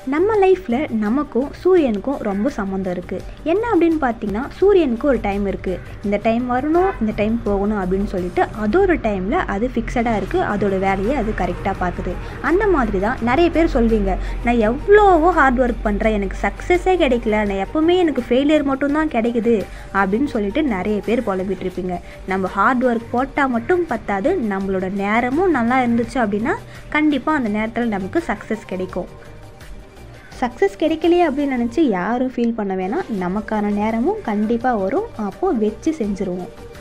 நம்ம லைஃப்பில் நமக்கும் சூரியனுக்கும் ரொம்ப சம்மந்தம் இருக்குது என்ன அப்படின்னு பார்த்தீங்கன்னா சூரியனுக்கு ஒரு டைம் இருக்குது இந்த டைம் வரணும் இந்த டைம் போகணும் அப்படின்னு சொல்லிட்டு அதோட டைமில் அது ஃபிக்ஸடாக இருக்குது அதோட வேலையை அது கரெக்டாக பார்க்குது அந்த மாதிரி தான் நிறைய பேர் சொல்வீங்க நான் எவ்வளவோ ஹார்ட் ஒர்க் பண்ணுறேன் எனக்கு சக்ஸஸே கிடைக்கல நான் எப்போவுமே எனக்கு ஃபெயிலியர் மட்டும்தான் கிடைக்குது அப்படின்னு சொல்லிட்டு நிறைய பேர் புலம்பிட்டு இருப்பீங்க நம்ம ஹார்ட் ஒர்க் போட்டால் மட்டும் பத்தாது நம்மளோட நேரமும் நல்லா இருந்துச்சு அப்படின்னா கண்டிப்பாக அந்த நேரத்தில் நமக்கு சக்ஸஸ் கிடைக்கும் சக்ஸஸ் கிடைக்கலையே அப்படின்னு நினச்சி யாரும் ஃபீல் பண்ண வேணாம் நமக்கான நேரமும் கண்டிப்பாக வரும் அப்போது வச்சு செஞ்சுருவோம்